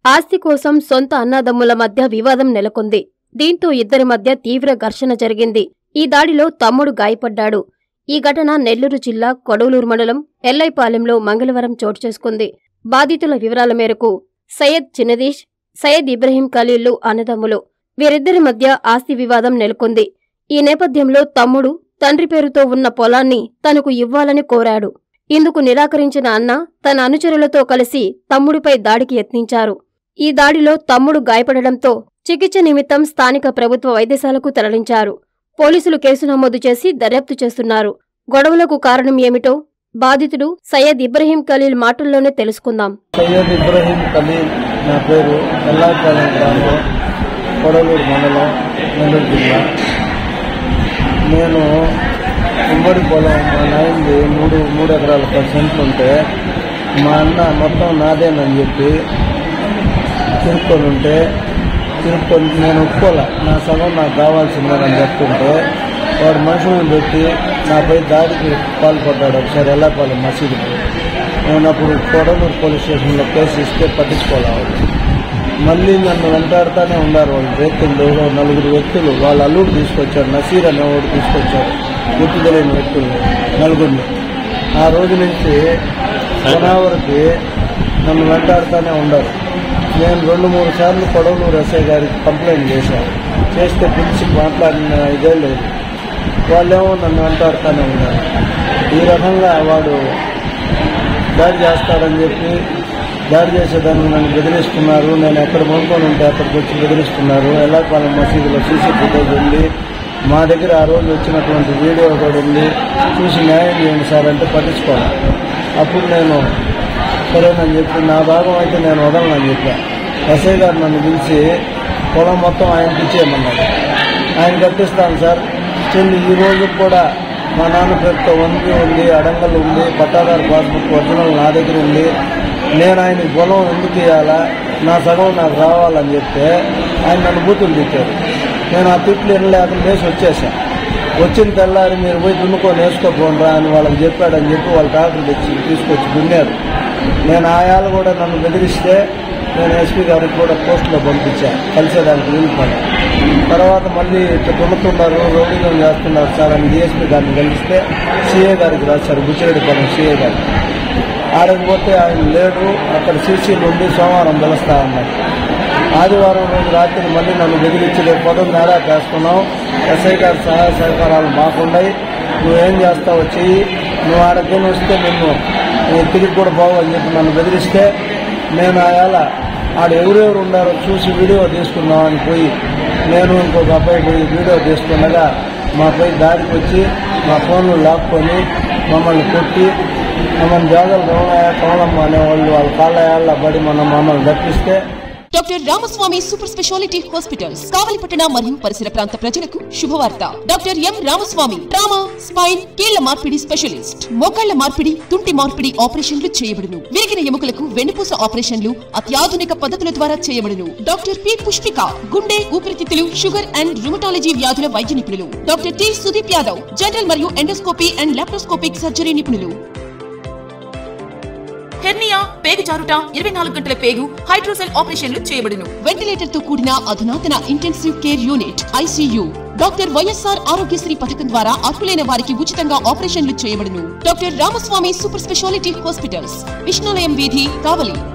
ఆస్తి కోసం సొంత అన్నదమ్ముల మధ్య వివాదం నెలకొంది దీంతో ఇద్దరి మధ్య తీవ్ర ఘర్షణ జరిగింది ఈ దాడిలో తమ్ముడు గాయపడ్డాడు ఈ ఘటన నెల్లూరు జిల్లా కొడవలూరు మండలం ఎల్లైపాలెంలో మంగళవారం చోటు చేసుకుంది బాధితుల వివరాల మేరకు సయ్యద్ చిన్నదీష్ సయ్యద్ ఇబ్రహీం ఖలీళ్లు అన్నదమ్ములు వీరిద్దరి మధ్య ఆస్తి వివాదం నెలకొంది ఈ నేపథ్యంలో తమ్ముడు తండ్రి పేరుతో ఉన్న పొలాన్ని తనకు ఇవ్వాలని కోరాడు ఇందుకు నిరాకరించిన అన్న తన అనుచరులతో కలిసి తమ్ముడిపై దాడికి యత్నించారు ఈ దాడిలో తమ్ముడు గాయపడడంతో చికిత్స నిమిత్తం స్థానిక ప్రభుత్వ వైద్యశాలకు తరలించారు పోలీసులు కేసు నమోదు చేసి దర్యాప్తు చేస్తున్నారు గొడవలకు కారణం ఏమిటో బాధితుడు సయ్యద్ ఇబ్రహీం ఖలీల్ మాటల్లోనే తెలుసుకుందాం సయ్యద్ ఇబ్రహీం ఖలీల్ నా పేరు ఎల్లాపాలెం గ్రామం కొడలూరు మండలం నెల్లూరు జిల్లా నేను ఉమ్మడి పొలం మా నాయనది మూడు మూడు ఎకరాల పది సెంట్లు ఉంటే మా అన్న మొత్తం నాదేనని చెప్పి తిరుక్కొని ఉంటే తిరుక్కొని నేను ఒప్పుకోలే నా సగం నాకు కావాల్సిందని చెప్తుంటే వాడు మనుషులను పెట్టి నాపై దాడికి పాల్పడ్డాడు ఒకసారి ఎల్లాపాలెం మసీదుకి నేను అప్పుడు కొడలూరు పోలీస్ స్టేషన్లో కేసు ఇస్తే పట్టించుకోవాలి మళ్ళీ నన్ను వెంటాడుతూనే ఉన్నారు వాళ్ళు వ్యక్తులు నలుగురు వ్యక్తులు వాళ్ళ అల్లుడు తీసుకొచ్చారు నసీర్ అనేవాడు తీసుకొచ్చారు గుర్తు తెలియని వ్యక్తులు నలుగురిని ఆ రోజు నుంచి కొనావరికి నన్ను వెంటాడుతూనే ఉన్నారు నేను రెండు మూడు సార్లు కొడవలూరు ఎస్ఐ గారికి కంప్లైంట్ చేశాను చేస్తే పిలిచి మాట్లాడిన ఇదే లేదు వాళ్ళేమో నన్ను వెంటాడుతూనే ఉన్నారు ఈ రకంగా వాడు దాడి చేస్తాడని చెప్పి దాడి చేసేదాన్ని నన్ను బెదిరిస్తున్నారు నేను ఎక్కడ కొనుక్కొని ఉంటే అక్కడికి వచ్చి బెదిరిస్తున్నారు ఎల్లాపాలెం మసీదులో సీసీ ఫుటేజ్ ఉంది మా దగ్గర ఆ రోజు వచ్చినటువంటి వీడియో కూడా ఉంది చూసి న్యాయం చేయండి సార్ అంటే పట్టించుకోవాలి అప్పుడు నేను సరేనని చెప్పి నా భాగం అయితే నేను వదలనని చెప్పా ఎస్ఐ గారు నన్ను పిలిచి పొలం మొత్తం ఆయనకి ఇచ్చేయమన్నాడు ఆయన కట్టిస్తాను సార్ చెల్లి ఈ రోజు కూడా మా నాన్న పేరుతో వంగి ఉంది అడంగల్ ఉంది పట్టాదారు పాస్బుక్ ఒరిజినల్ నా దగ్గర ఉంది నేను ఆయన పొలం ఎందుకు ఇవ్వాలా నా సగం నాకు రావాలని చెప్తే ఆయన నన్ను బూతులు తిట్టారు నేను ఆ తిట్లు వినలేక లేచి వచ్చేసాను వచ్చిన తెల్లారి మీరు పోయి దున్నుకొని వేసుకోపోండ్రా అని వాళ్ళకి చెప్పాడని చెప్పి వాళ్ళ ట్రాక్టర్ తెచ్చి తీసుకొచ్చి దున్నారు నేను ఆయాలు కూడా నన్ను బెదిరిస్తే నేను ఎస్పీ గారికి కూడా పోస్టులో పంపించాను కలిసేదానికి వీలు పడ తర్వాత మళ్ళీ ఇట్లా దున్నుతున్నారు రౌడీగా చేస్తున్నారు సార్ అని డిఎస్పీ గారిని కలిస్తే సీఏ గారికి రాశారు బుచ్చిరెడ్డిపాలెం సీఏ గారికి ఆడకి పోతే ఆయన లేడు అక్కడ సీసీలు ఉండి సోమవారం పిలుస్తా అన్నారు ఆదివారం రోజు రాత్రి మళ్ళీ నన్ను బెదిరించి రేపు పొద్దున్న నేరా చేస్తున్నావు ఎస్ఐ గారి సహాయ సహకారాలు మాకున్నాయి నువ్వేం చేస్తావో చెయ్యి నువ్వు ఆడకి వస్తే నిన్ను నేను తిరిగి కూడా పోవు అని చెప్పి నన్ను బెదిరిస్తే నేను ఆయాల ఆడ ఎవరెవరు ఉన్నారో చూసి వీడియో తీసుకుందామని పోయి నేను ఇంకొక అబ్బాయి పోయి వీడియో తీసుకున్నగా మాపై దారికి వచ్చి మా ఫోన్లు లాక్కొని మమ్మల్ని కొట్టి మమ్మల్ని జాగలు రమణయ్య కమలమ్మ అనేవాళ్ళు వాళ్ళ కాళ్ళ ఏళ్ళ పడి మనం మమ్మల్ని దప్పిస్తే doctor Ramaswamy super speciality hospitals కావలిపట్టణ మరియు పరిసర ప్రాంత ప్రజలకు శుభవార్త doctor M Ramaswamy trauma spine కీళ్ల మార్పిడి స్పెషలిస్ట్ మోకాళ్ల మార్పిడి తుంటి మార్పిడి ఆపరేషన్లు చేయబడును విరిగిన ఎముకలకు వెన్నుపూస ఆపరేషన్లు అత్యాధునిక పద్ధతుల ద్వారా చేయబడును డాక్టర్ పి పుష్పిక గుండె ఊపిరితిత్తులు షుగర్ అండ్ రుమటాలజీ వ్యాధుల వైద్య నిపుణులు doctor T Sudeep Yadav general మరియు ఎండోస్కోపీ అండ్ లాప్రోస్కోపిక్ సర్జరీ నిపుణులు హెర్నియా పేగు జారుట ఇరవై నాలుగు గంటల పేగు హైడ్రోసెల్ ఆపరేషన్లు చేయబడును వెంటిలేటర్ తో కూడిన అధునాతన intensive care unit ICU doctor YSR Aarogyasri పథకం ద్వారా అర్హులైన వారికి ఉచితంగా ఆపరేషన్లు చేయబడును doctor Ramaswamy super speciality hospitals Vishnulayam వీధి కావలి